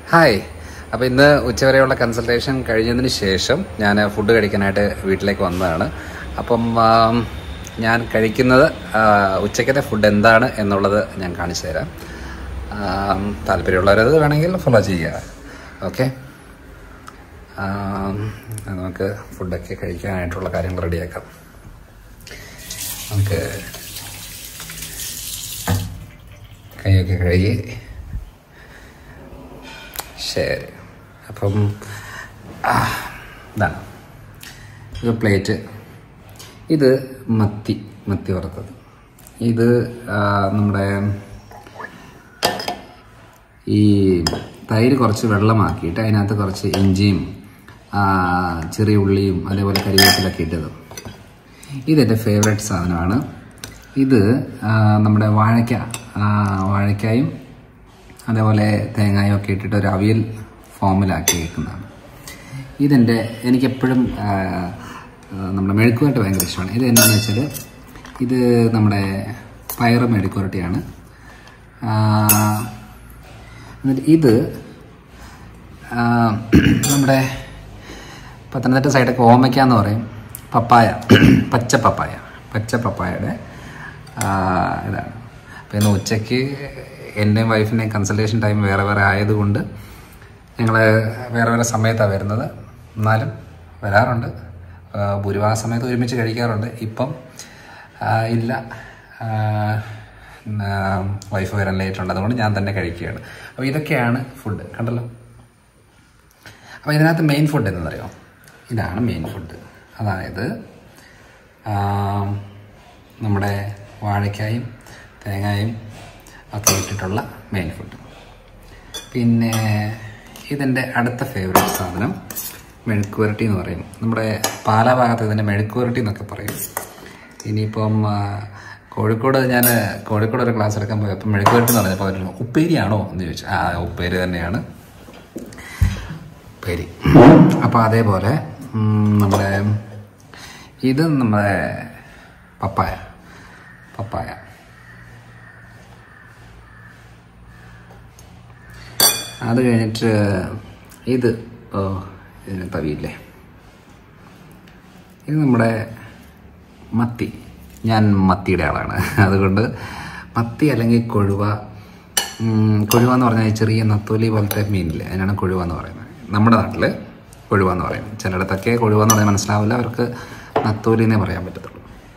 hi അപ്പോൾ ഇന്ന് ഉച്ചവരെയുള്ള consultation കഴിഞ്ഞതിന് ശേഷം ഞാൻ ഫുഡ് കഴിക്കാനായിട്ട് വീട്ടിലേക്ക് വന്നതാണ് അപ്പം ആം, ഞാൻ കഴിക്കുന്നത് ആ, ഉച്ചക്കത്തെ ഫുഡ് എന്താണ് എന്നുള്ളത് ഞാൻ കാണിച്ചു തരാം ആം, താല്പര്യമുള്ളവരത് വേണമെങ്കിൽ ഫോളോ ചെയ്യുക ഓക്കെ നമുക്ക് ഫുഡൊക്കെ കഴിക്കാനായിട്ടുള്ള കാര്യങ്ങൾ റെഡിയാക്കാം നമുക്ക് കൈയൊക്കെ കഴുകി ശരി അപ്പം ആ, ഇതാണ് ഇത് പ്ലേറ്റ് ഇത് മത്തി മത്തി വറുത്തത് ഇത് ആ, നമ്മുടെ ഈ തൈര് കുറച്ച് വെള്ളമാക്കിയിട്ട് അതിനകത്ത് കുറച്ച് ഇഞ്ചിയും ആ, ചെറിയ ഉള്ളിയും അതേപോലെ കരിവേപ്പിലൊക്കെ ഇട്ടത് ഇതെൻ്റെ ഫേവറേറ്റ് സാധനമാണ് ഇത് ആ, നമ്മുടെ വാഴയ്ക്ക ആ, വാഴയ്ക്കായും അതേപോലെ തേങ്ങായും ഒക്കെ ഇട്ടിട്ട് ഒരു അവിയൽ ഫോമിലാക്കി വെക്കുന്നതാണ് ഇതെൻ്റെ എനിക്കെപ്പോഴും ആ, ആ, നമ്മുടെ മെഴുക്കുവരട്ടി ഭയങ്കര ഇഷ്ടമാണ് ഇത് എന്താണെന്ന് വെച്ചാൽ ഇത് നമ്മുടെ പയറ് മെഴുക്കുവരട്ടിയാണ് ആ, എന്നിട്ട് ഇത് ആ, നമ്മുടെ പത്തനംതിട്ട സൈഡൊക്കെ ഓമയ്ക്ക എന്ന് പറയും പപ്പായ പച്ച പപ്പായ പച്ച പപ്പായയുടെ ആ, ഇതാണ് അപ്പോൾ ഇന്ന് ഉച്ചയ്ക്ക് എൻ്റെയും വൈഫിൻ്റെയും കൺസൾട്ടേഷൻ ടൈം വേറെ വേറെ ആയതുകൊണ്ട് ഞങ്ങൾ വേറെ വേറെ സമയത്താണ് വരുന്നത് എന്നാലും വരാറുണ്ട് ആ, ഭൂരിഭാഗം സമയത്ത് ഒരുമിച്ച് കഴിക്കാറുണ്ട് ഇപ്പം ആ, ഇല്ല വൈഫ് വരാൻ ലേറ്റ് ഉണ്ട് അതുകൊണ്ട് ഞാൻ തന്നെ കഴിക്കുകയാണ് അപ്പോൾ ഇതൊക്കെയാണ് ഫുഡ് കണ്ടല്ലോ അപ്പോൾ ഇതിനകത്ത് മെയിൻ ഫുഡ് എന്നറിയോ ഇതാണ് മെയിൻ ഫുഡ് അതായത് ആ, നമ്മുടെ വാഴയ്ക്കായും തേങ്ങായും ഒക്കെ ഇട്ടിട്ടുള്ള മെയിൻ ഫുഡ് പിന്നെ ഇതിൻ്റെ അടുത്ത ഫേവറേറ്റ് സാധനം മെഴുക്കുവരട്ടി എന്ന് പറയും നമ്മുടെ പാലാ ഭാഗത്ത് ഇതിൻ്റെ മെഴുക്കുവരട്ടി എന്നൊക്കെ പറയും ഇനിയിപ്പം ആ, കോഴിക്കോട് ഞാൻ കോഴിക്കോട് ഒരു ക്ലാസ് എടുക്കാൻ പോയപ്പോൾ മെഴുക്കുവരട്ടി എന്ന് പറഞ്ഞപ്പോൾ അവർ ഉപ്പേരിയാണോ എന്ന് ചോദിച്ചു ആ ഉപ്പേരി തന്നെയാണ് ഉപ്പേരി അപ്പോൾ അതേപോലെ ഉം, നമ്മുടെ ഇത് നമ്മുടെ പപ്പായ പപ്പായ അത് കഴിഞ്ഞിട്ട് ഇത് ഓ ഇതിന് തവിയില്ലേ ഇത് നമ്മുടെ മത്തി ഞാൻ മത്തിയുടെ ആളാണ് അതുകൊണ്ട് മത്തി അല്ലെങ്കിൽ കൊഴുവ ഉം, കൊഴുവ എന്ന് പറഞ്ഞാൽ ഈ ചെറിയ നത്തോലി പോലത്തെ മീനില്ലേ അതിനാണ് കൊഴുവ എന്ന് പറയുന്നത് നമ്മുടെ നാട്ടിൽ കൊഴുവ എന്ന് പറയുന്നത് ചിലയിടത്തൊക്കെ കൊഴുവ എന്ന് പറഞ്ഞാൽ മനസ്സിലാവില്ല അവർക്ക് നത്തോലി എന്നേ പറയാൻ പറ്റത്തുള്ളൂ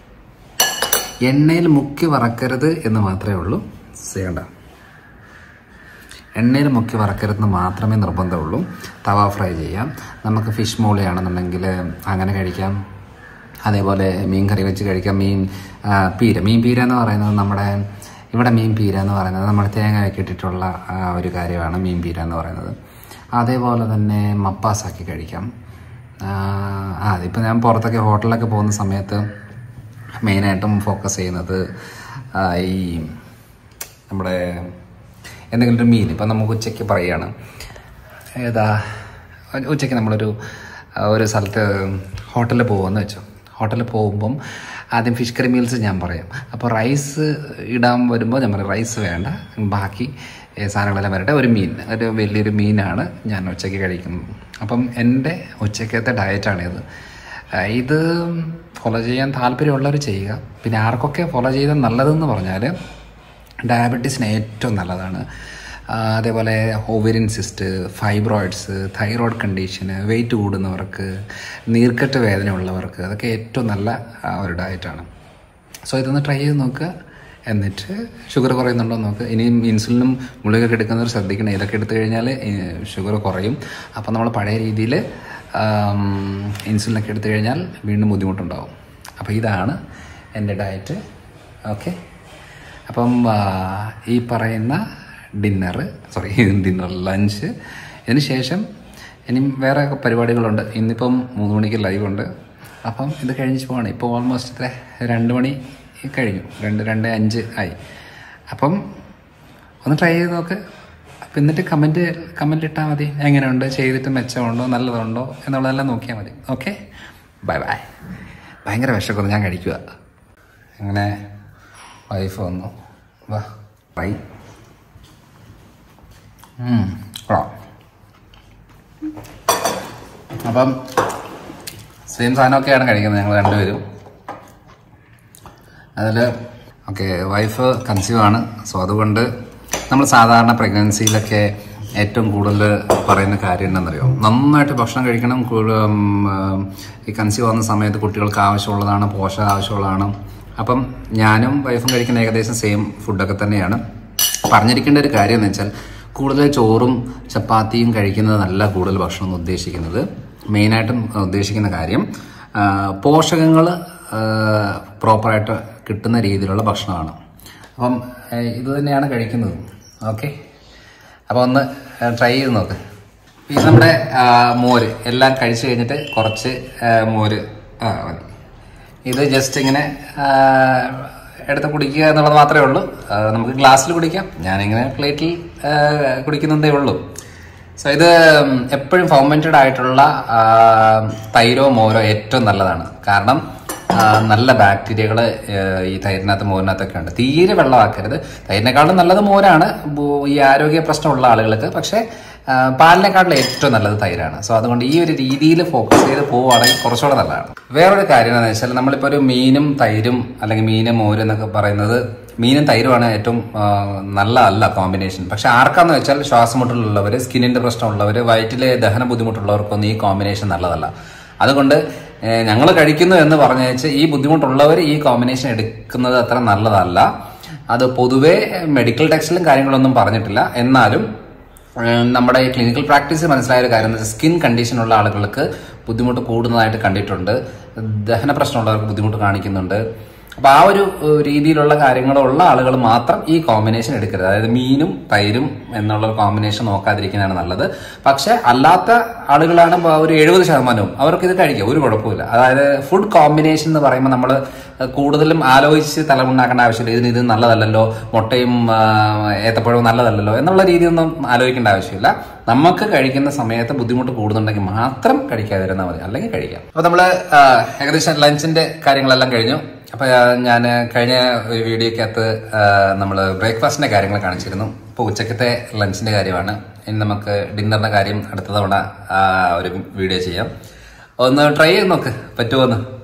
എണ്ണയിൽ മുക്കി വറക്കരുത് എന്ന് മാത്രമേ ഉള്ളൂ ചെയ്യണ്ട എണ്ണയിൽ മുക്കി വറക്കരുതെന്ന് മാത്രമേ നിർബന്ധമുള്ളൂ തവ ഫ്രൈ ചെയ്യാം നമുക്ക് ഫിഷ് മോളിയാണെന്നുണ്ടെങ്കിൽ അങ്ങനെ കഴിക്കാം അതേപോലെ മീൻ കറി വെച്ച് കഴിക്കാം മീൻ ആ, പീര മീൻ പീര എന്ന് പറയുന്നത് നമ്മുടെ ഇവിടെ മീൻ പീര എന്ന് പറയുന്നത് നമ്മൾ തേങ്ങയൊക്കെ ഇട്ടിട്ടുള്ള ആ, ഒരു കാര്യമാണ് മീൻ പീര എന്ന് പറയുന്നത് അതേപോലെ തന്നെ മപ്പാസാക്കി കഴിക്കാം ആ ആ, അതിപ്പോൾ ഞാൻ പുറത്തൊക്കെ ഹോട്ടലിലൊക്കെ പോകുന്ന സമയത്ത് മെയിനായിട്ടും ഫോക്കസ് ചെയ്യുന്നത് ആ, ഈ നമ്മുടെ എന്തെങ്കിലും ഒരു മീൻ ഇപ്പം നമുക്ക് ഉച്ചയ്ക്ക് പറയുകയാണ് ഏതാ ഉച്ചയ്ക്ക് നമ്മളൊരു ആ, ഒരു സ്ഥലത്ത് ഹോട്ടലിൽ പോകുമെന്ന് വെച്ചോ ഹോട്ടലിൽ പോകുമ്പം ആദ്യം ഫിഷ് കറി മീൽസ് ഞാൻ പറയും അപ്പോൾ റൈസ് ഇടാൻ വരുമ്പോൾ ഞാൻ പറയും റൈസ് വേണ്ട ബാക്കി ഏ, സാധനങ്ങളെല്ലാം വരട്ടെ ഒരു മീൻ ഒരു വലിയൊരു മീനാണ് ഞാൻ ഉച്ചയ്ക്ക് കഴിക്കുന്നത് അപ്പം എൻ്റെ ഉച്ചക്കത്തെ ഡയറ്റാണിത് ആ, ഇത് ഫോളോ ചെയ്യാൻ താല്പര്യമുള്ളവർ ചെയ്യുക പിന്നെ ആർക്കൊക്കെ ഫോളോ ചെയ്താൽ നല്ലതെന്ന് പറഞ്ഞാൽ ഡയബറ്റീസിന് ഏറ്റവും നല്ലതാണ് ആ, അതേപോലെ ഓവരിൻ സിസ്റ്റ് ഫൈബ്രോയിഡ്സ് തൈറോയ്ഡ് കണ്ടീഷന് വെയിറ്റ് കൂടുന്നവർക്ക് നീർക്കെട്ട് വേദനയുള്ളവർക്ക് അതൊക്കെ ഏറ്റവും നല്ല ആ, ഒരു ഡയറ്റാണ് സോ ഇതൊന്ന് ട്രൈ ചെയ്ത് നോക്കുക എന്നിട്ട് ഷുഗർ കുറയുന്നുണ്ടോ എന്ന് നോക്കുക ഇനിയും ഇൻസുലിനും ഗുളികയൊക്കെ എടുക്കുന്നവർ ശ്രദ്ധിക്കണം ഇതൊക്കെ എടുത്തു കഴിഞ്ഞാൽ ഷുഗർ കുറയും അപ്പോൾ നമ്മൾ പഴയ രീതിയിൽ ഇൻസുലിനൊക്കെ എടുത്തു കഴിഞ്ഞാൽ വീണ്ടും ബുദ്ധിമുട്ടുണ്ടാവും അപ്പോൾ ഇതാണ് എൻ്റെ ഡയറ്റ് ഓക്കെ അപ്പം ആ, ഈ പറയുന്ന ഡിന്നറ് സോറി ഡിന്നർ ലഞ്ച് ഇതിന് ശേഷം ഇനിയും വേറെ പരിപാടികളുണ്ട് ഇന്നിപ്പം മൂന്ന് മണിക്ക് ലൈവ് ഉണ്ട് അപ്പം ഇത് കഴിഞ്ഞ് പോവാണ് ഇപ്പോൾ ഓൾമോസ്റ്റ് ഇത്ര രണ്ട് മണി കഴിഞ്ഞു രണ്ട് രണ്ട് അഞ്ച് ആയി അപ്പം ഒന്ന് ട്രൈ ചെയ്ത് നോക്ക് അപ്പം എന്നിട്ട് കമൻറ്റ് കമൻറ്റ് ഇട്ടാൽ മതി എങ്ങനെയുണ്ട് ചെയ്തിട്ട് മെച്ചമുണ്ടോ നല്ലതുണ്ടോ എന്നുള്ളതെല്ലാം നോക്കിയാൽ മതി ഓക്കെ ബൈ ബൈ ഭയങ്കര വിശക്കുന്നു ഞാൻ കഴിക്കുക അങ്ങനെ വൈഫ് വന്നു വാ ബൈ കൊള്ളാം അപ്പം സെയിം സാധനമൊക്കെയാണ് കഴിക്കുന്നത് ഞങ്ങൾ രണ്ടുപേരും അതിൽ ഓക്കെ വൈഫ് കൺസീവ് ആണ് സോ അതുകൊണ്ട് നമ്മൾ സാധാരണ പ്രഗ്നൻസിയിലൊക്കെ ഏറ്റവും കൂടുതൽ പറയുന്ന കാര്യം എന്താണെന്നറിയോ നന്നായിട്ട് ഭക്ഷണം കഴിക്കണം കൂടു- ഉം, ആ, ഈ കൺസീവ് ആവുന്ന സമയത്ത് കുട്ടികൾക്ക് ആവശ്യമുള്ളതാണ് പോഷക ആവശ്യമുള്ളതാണ് അപ്പം ഞാനും വൈഫും കഴിക്കുന്ന ഏകദേശം സെയിം ഫുഡൊക്കെ തന്നെയാണ് പറഞ്ഞിരിക്കേണ്ട ഒരു കാര്യം എന്ന് വെച്ചാൽ കൂടുതൽ ചോറും ചപ്പാത്തിയും കഴിക്കുന്നതല്ല കൂടുതൽ ഭക്ഷണം എന്ന് ഉദ്ദേശിക്കുന്നത് മെയിനായിട്ടും ഉദ്ദേശിക്കുന്ന കാര്യം പോഷകങ്ങൾ പ്രോപ്പറായിട്ട് കിട്ടുന്ന രീതിയിലുള്ള ഭക്ഷണമാണ് അപ്പം ഏഹ്, ഇത് തന്നെയാണ് കഴിക്കുന്നത് ഓക്കെ അപ്പോൾ ഒന്ന് ട്രൈ ചെയ്ത് നോക്ക് ഇത് നമ്മുടെ ആ, മോര് എല്ലാം കഴിച്ചു കഴിഞ്ഞിട്ട് കുറച്ച് ആ, മോര് ആ മതി ഇത് ജസ്റ്റ് ഇങ്ങനെ ആ, എടുത്ത് കുടിക്കുക എന്നുള്ളത് മാത്രമേ ഉള്ളൂ ആ, നമുക്ക് ഗ്ലാസ്സിൽ കുടിക്കാം ഞാനിങ്ങനെ പ്ലേറ്റിൽ ആ, കുടിക്കുന്നതേ ഉള്ളൂ സോ ഇത് എപ്പോഴും ഫൗമെന്റഡ് ആയിട്ടുള്ള ആ, തൈരോ മോരോ ഏറ്റവും നല്ലതാണ് കാരണം ആ, നല്ല ബാക്ടീരിയകൾ ഈ തൈരിനകത്ത് മോരിനകത്തൊക്കെ ഉണ്ട് തീരെ വെള്ളമാക്കരുത് തൈരിനെക്കാളും നല്ലത് മോരാണ് ബു- ഈ ആരോഗ്യ പ്രശ്നമുള്ള ആളുകൾക്ക് പക്ഷേ ആ, പാലിനെക്കാട്ടിലും ഏറ്റവും നല്ലത് തൈരാണ് സോ അതുകൊണ്ട് ഈ ഒരു രീതിയിൽ ഫോക്കസ് ചെയ്ത് പോവുകയാണെങ്കിൽ കുറച്ചുകൂടെ നല്ലതാണ് വേറൊരു കാര്യം എന്താണെന്ന് വെച്ചാൽ നമ്മളിപ്പോൾ ഒരു മീനും തൈരും അല്ലെങ്കിൽ മീനും മോരും എന്നൊക്കെ പറയുന്നത് മീനും തൈരുമാണ് ഏറ്റവും ആ, നല്ലതല്ല കോമ്പിനേഷൻ പക്ഷെ ആർക്കാന്ന് വെച്ചാൽ ശ്വാസമുട്ടലുള്ളവർ സ്കിന്നിന്റെ പ്രശ്നമുള്ളവർ വയറ്റിലെ ദഹന ബുദ്ധിമുട്ടുള്ളവർക്കൊന്നും ഈ കോമ്പിനേഷൻ നല്ലതല്ല അതുകൊണ്ട് ഞങ്ങൾ കഴിക്കുന്നു എന്ന് പറഞ്ഞു വെച്ചാൽ ഈ ബുദ്ധിമുട്ടുള്ളവർ ഈ കോമ്പിനേഷൻ എടുക്കുന്നത് അത്ര നല്ലതല്ല അത് പൊതുവേ മെഡിക്കൽ ടെക്സ്റ്റിലും കാര്യങ്ങളൊന്നും പറഞ്ഞിട്ടില്ല എന്നാലും ഏഹ് നമ്മുടെ ഈ ക്ലിനിക്കൽ പ്രാക്ടീസ് മനസ്സിലായ ഒരു കാര്യം എന്ന് വെച്ചാൽ സ്കിൻ കണ്ടീഷനുള്ള ആളുകൾക്ക് ബുദ്ധിമുട്ട് കൂടുന്നതായിട്ട് കണ്ടിട്ടുണ്ട് ദഹന പ്രശ്നമുള്ളവർക്ക് ബുദ്ധിമുട്ട് കാണിക്കുന്നുണ്ട് അപ്പൊ ആ ഒരു ഏഹ്, രീതിയിലുള്ള കാര്യങ്ങളുള്ള ആളുകൾ മാത്രം ഈ കോമ്പിനേഷൻ എടുക്കരുത് അതായത് മീനും തൈരും എന്നുള്ള കോമ്പിനേഷൻ നോക്കാതിരിക്കുന്നതാണ് നല്ലത് പക്ഷെ അല്ലാത്ത ആളുകളാണ് ഇപ്പൊ ഒരു എഴുപത് ശതമാനവും അവർക്ക് ഇത് കഴിക്കാം ഒരു കുഴപ്പമില്ല അതായത് ഫുഡ് കോമ്പിനേഷൻ എന്ന് പറയുമ്പോൾ നമ്മൾ കൂടുതലും ആലോചിച്ച് തലമുണ്ടാക്കേണ്ട ആവശ്യമില്ല ഇതിന് ഇത് നല്ലതല്ലല്ലോ മുട്ടയും ആ, ഏത്തപ്പഴവും നല്ലതല്ലല്ലോ എന്നുള്ള രീതിയൊന്നും ആലോചിക്കേണ്ട ആവശ്യമില്ല നമുക്ക് കഴിക്കുന്ന സമയത്ത് ബുദ്ധിമുട്ട് കൂടുന്നുണ്ടെങ്കിൽ മാത്രം കഴിക്കാതിരുന്നാൽ മതി അല്ലെങ്കിൽ കഴിക്കാം അപ്പൊ നമ്മള് ആ, ഏകദേശം ലഞ്ചിന്റെ കാര്യങ്ങളെല്ലാം കഴിഞ്ഞു അപ്പൊ ഞാൻ കഴിഞ്ഞ ഒരു വീഡിയോക്കകത്ത് നമ്മൾ ബ്രേക്ക്ഫാസ്റ്റിന്റെ കാര്യങ്ങൾ കാണിച്ചിരുന്നു ഇപ്പൊ ഉച്ചക്കത്തെ ലഞ്ചിന്റെ കാര്യമാണ് ഇനി നമുക്ക് ഡിന്നറിന്റെ കാര്യം അടുത്ത തവണ ആ, ഒരു വീഡിയോ ചെയ്യാം ഒന്ന് ട്രൈ ചെയ്ത് നോക്ക് പറ്റുമോന്ന്